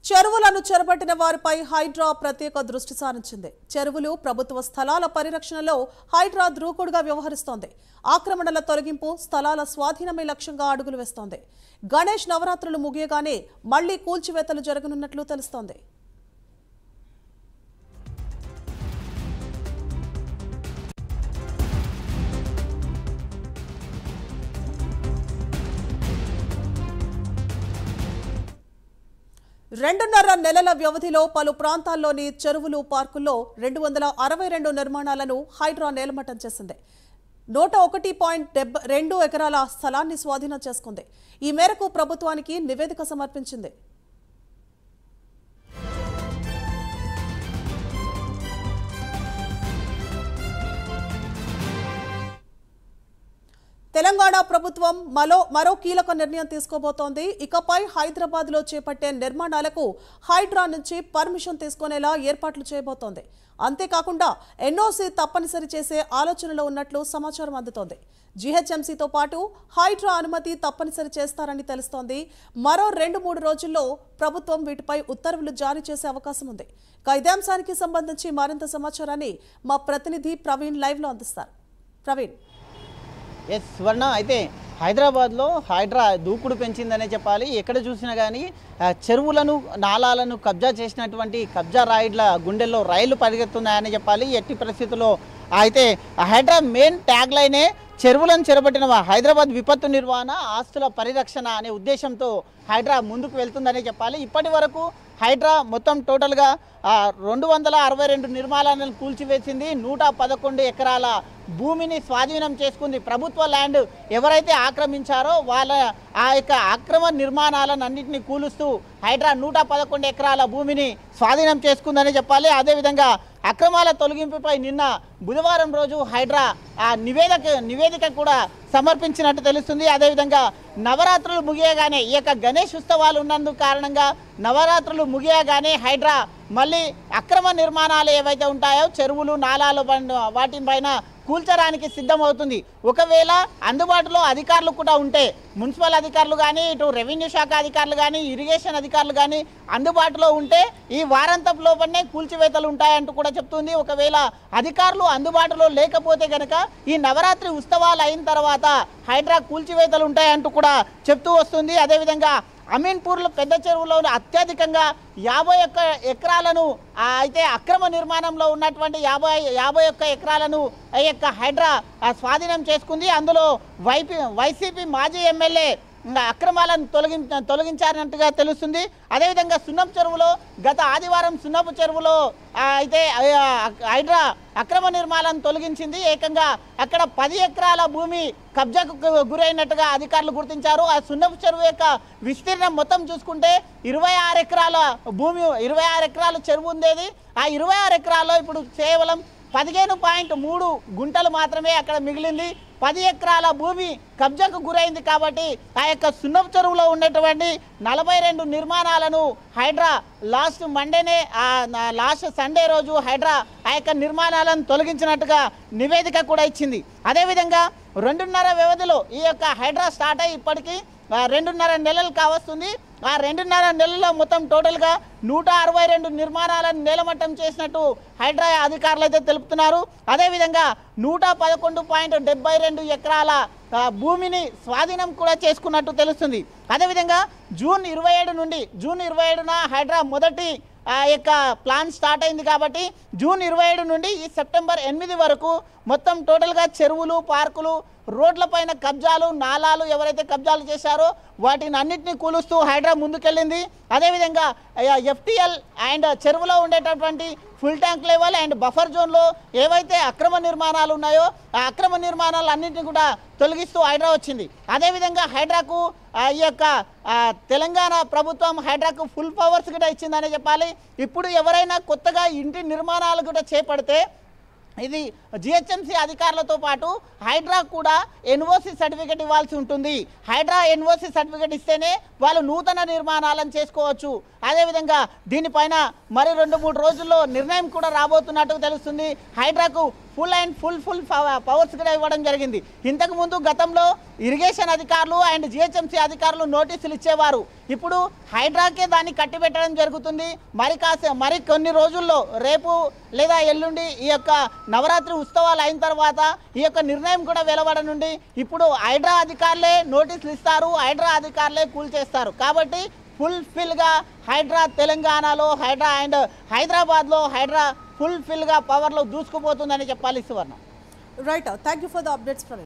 చెరువులను చెరబట్టిన వారిపై హైడ్రా ప్రత్యేక దృష్టి సారించింది చెరువులు ప్రభుత్వ స్థలాల పరిరక్షణలో హైడ్రా దూకుడుగా వ్యవహరిస్తోంది ఆక్రమణల తొలగింపు స్థలాల స్వాధీనమే లక్ష్యంగా అడుగులు వేస్తోంది గణేష్ నవరాత్రులు ముగియగానే మళ్లీ కూల్చివేతలు జరగనున్నట్లు తెలుస్తోంది రెండున్నర నెలల వ్యవధిలో పలు ప్రాంతాల్లోని చెరువులు పార్కుల్లో రెండు వందల అరవై రెండు నిర్మాణాలను హైడ్రా నేలమట్టం చేసింది నూట ఒకటి పాయింట్ డెబ్బ రెండు ఎకరాల స్థలాన్ని స్వాధీనం చేసుకుంది ఈ మేరకు ప్రభుత్వానికి నివేదిక సమర్పించింది తెలంగాణ ప్రభుత్వం మరో మరో కీలక నిర్ణయం తీసుకోబోతోంది ఇకపై హైదరాబాద్ లో చేపట్టే నిర్మాణాలకు హైడ్రా నుంచి పర్మిషన్ తీసుకునేలా ఏర్పాట్లు చేయబోతోంది అంతేకాకుండా ఎన్ఓసీ తప్పనిసరి చేసే ఆలోచనలో ఉన్నట్లు సమాచారం అందుతోంది జీహెచ్ఎంసీతో పాటు హైడ్రా అనుమతి తప్పనిసరి చేస్తారని తెలుస్తోంది మరో రెండు మూడు రోజుల్లో ప్రభుత్వం వీటిపై ఉత్తర్వులు జారీ చేసే అవకాశం ఉంది ఇక ఇదే అంశానికి సంబంధించి మరింత సమాచారాన్ని మా ప్రతినిధి ప్రవీణ్ లైవ్ లో అందిస్తారు ప్రవీణ్ ఎస్ స్వర్ణ అయితే హైదరాబాద్లో హైడ్రా దూకుడు పెంచిందనే చెప్పాలి ఎక్కడ చూసినా కానీ ఆ, చెరువులను నాలాలను కబ్జా చేసినటువంటి కబ్జా రాయిడ్ల గుండెల్లో రైళ్లు పరిగెత్తున్నాయని చెప్పాలి ఎట్టి పరిస్థితుల్లో అయితే హైడ్రా మెయిన్ ట్యాగ్ లైనే చెరువులను చెరబట్టిన హైదరాబాద్ విపత్తు నిర్వహణ ఆస్తుల పరిరక్షణ అనే ఉద్దేశంతో హైడ్రా ముందుకు వెళ్తుందనే చెప్పాలి ఇప్పటి వరకు హైడ్రా మొత్తం టోటల్గా ఆ, రెండు వందల అరవై రెండు నిర్మాణాలను కూల్చివేసింది నూట పదకొండు ఎకరాల భూమిని స్వాధీనం చేసుకుంది ప్రభుత్వ ల్యాండ్ ఎవరైతే ఆక్రమించారో వాళ్ళ ఆ యొక్క అక్రమ నిర్మాణాలను అన్నింటినీ కూలుస్తూ హైడ్రా నూట పదకొండు ఎకరాల భూమిని స్వాధీనం చేసుకుందని చెప్పాలి అదేవిధంగా అక్రమాల తొలగింపుపై నిన్న బుధవారం రోజు హైడ్రా ఆ నివేదిక నివేదిక కూడా సమర్పించినట్టు తెలుస్తుంది అదేవిధంగా నవరాత్రులు ముగియగానే ఈ యొక్క గణేష్ ఉత్సవాలు ఉన్నందుకు కారణంగా నవరాత్రులు ముగియగానే హైడ్రా మళ్ళీ అక్రమ నిర్మాణాలు ఏవైతే ఉంటాయో చెరువులు నాలాలు పైన- వాటిపైన కూల్చడానికి సిద్ధమవుతుంది ఒకవేళ అందుబాటులో అధికారులు కూడా ఉంటే మున్సిపల్ అధికారులు కానీ ఇటు రెవెన్యూ శాఖ అధికారులు కానీ ఇరిగేషన్ అధికారులు కానీ అందుబాటులో ఉంటే ఈ వారాంతపు లోపలనే కూల్చివేతలు ఉంటాయంటూ కూడా చెప్తుంది ఒకవేళ అధికారులు అందుబాటులో లేకపోతే కనుక ఈ నవరాత్రి ఉత్సవాలు అయిన తర్వాత హైడ్రా కూల్చివేతలు ఉంటాయంటూ కూడా చెప్తూ వస్తుంది అదేవిధంగా అమీన్పూర్లో పెద్ద చెరువులో అత్యధికంగా యాభై ఒక్క ఎకరాలను ఆ, అయితే అక్రమ నిర్మాణంలో ఉన్నటువంటి యాభై యాభై ఒక్క ఎకరాలను ఈ యొక్క హైడ్రా ఆ, స్వాధీనం చేసుకుంది అందులో వైపీ వైసీపీ మాజీ ఎమ్మెల్యే ఇంకా అక్రమాలను తొలగి తొలగించారన్నట్టుగా తెలుస్తుంది అదేవిధంగా సున్నపు చెరువులో గత ఆదివారం సున్నపు చెరువులో ఆ, అయితే ఆ, హైడ్రా అక్రమ నిర్మాణాలను తొలగించింది ఏకంగా అక్కడ పది ఎకరాల భూమి కబ్జాకు గు- గురైనట్టుగా అధికారులు గుర్తించారు ఆ సున్నపు చెరువు యొక్క విస్తీర్ణం మొత్తం చూసుకుంటే ఇరవై ఆరు ఎకరాల భూమి ఇరవై ఆరు ఎకరాల చెరువు ఉండేది ఆ ఇరవై ఆరు ఎకరాల్లో ఇప్పుడు కేవలం పదిహేను పాయింట్ మూడు గుంటలు మాత్రమే అక్కడ మిగిలింది పది ఎకరాల భూమి కబ్జాకు గురైంది కాబట్టి ఆ యొక్క సున్నపు చెరువులో ఉన్నటువంటి నలభై రెండు నిర్మాణాలను హైడ్రా లాస్ట్ మండేనే ఆ నా- లాస్ట్ సండే రోజు హైడ్రా ఆ యొక్క నిర్మాణాలను తొలగించినట్టుగా నివేదిక కూడా ఇచ్చింది అదేవిధంగా రెండున్నర వ్యవధిలో ఈ యొక్క హైడ్రా స్టార్ట్ అయ్యి ఇప్పటికీ ఆ, రెండున్నర నెలలు కావస్తుంది ఆ రెండున్నర నెలల్లో మొత్తం టోటల్గా నూట అరవై రెండు నిర్మాణాలను నేలమట్టం చేసినట్టు హైడ్రా అధికారులు అయితే తెలుపుతున్నారు అదేవిధంగా నూట పదకొండు పాయింట్ డెబ్బై రెండు ఎకరాల ఆ, భూమిని స్వాధీనం కూడా చేసుకున్నట్టు తెలుస్తుంది అదేవిధంగా జూన్ ఇరవై ఏడు నుండి జూన్ ఇరవై ఏడున హైడ్రా మొదటి ఆ యొక్క ప్లాన్ స్టార్ట్ అయింది కాబట్టి జూన్ ఇరవై ఏడు నుండి ఈ సెప్టెంబర్ ఎనిమిది వరకు మొత్తం టోటల్గా చెరువులు పార్కులు రోడ్లపైన కబ్జాలు నాలాలు ఎవరైతే కబ్జాలు చేశారో వాటిని అన్నింటినీ కూలుస్తూ హైడ్రా ముందుకెళ్ళింది అదేవిధంగా ఎఫ్టిఎల్ అండ్ చెరువులో ఉండేటటువంటి full tank level and buffer జోన్లో ఏవైతే అక్రమ నిర్మాణాలు ఉన్నాయో ఆ అక్రమ నిర్మాణాలు అన్నింటినీ కూడా తొలగిస్తూ హైడ్రా వచ్చింది అదేవిధంగా హైడ్రాకు ఆ, ఈ యొక్క ఆ, తెలంగాణ ప్రభుత్వం హైడ్రాకు ఫుల్ పవర్స్ కూడా ఇచ్చిందనే చెప్పాలి ఇప్పుడు ఎవరైనా కొత్తగా ఇంటి నిర్మాణాలు కూడా చేపడితే ఇది జిహెచ్ఎంసీ అధికారులతో పాటు హైడ్రా కూడా ఎన్ఓసి సర్టిఫికేట్ ఇవ్వాల్సి ఉంటుంది హైడ్రా ఎన్ఓసి సర్టిఫికేట్ ఇస్తేనే వాళ్ళు నూతన నిర్మాణాలను చేసుకోవచ్చు అదేవిధంగా దీనిపైన మరి రెండు మూడు రోజుల్లో నిర్ణయం కూడా రాబోతున్నట్టు తెలుస్తుంది హైడ్రాకు full and full full powers కూడా ఇవ్వడం జరిగింది ఇంతకు ముందు గతంలో ఇరిగేషన్ అధికారులు అండ్ జిహెచ్ఎంసీ అధికారులు నోటీసులు ఇచ్చేవారు ఇప్పుడు హైడ్రాకే దాన్ని కట్టిబెట్టడం జరుగుతుంది మరి కాసే మరి కొన్ని రోజుల్లో రేపు లేదా ఎల్లుండి ఈ యొక్క నవరాత్రి ఉత్సవాలు అయిన తర్వాత ఈ యొక్క నిర్ణయం కూడా వెలువడనుండి ఇప్పుడు హైడ్రా అధికారులే నోటీసులు ఇస్తారు హైడ్రా అధికారులే కూల్చేస్తారు కాబట్టి ఫుల్ఫిల్గా హైడ్రా తెలంగాణలో హైడ్రా అండ్ హైదరాబాద్లో హైడ్రా ఫుల్ఫిల్గా పవర్లో దూసుకుపోతుందని చెప్పాలి Suvarna right thank you for the updates Praveen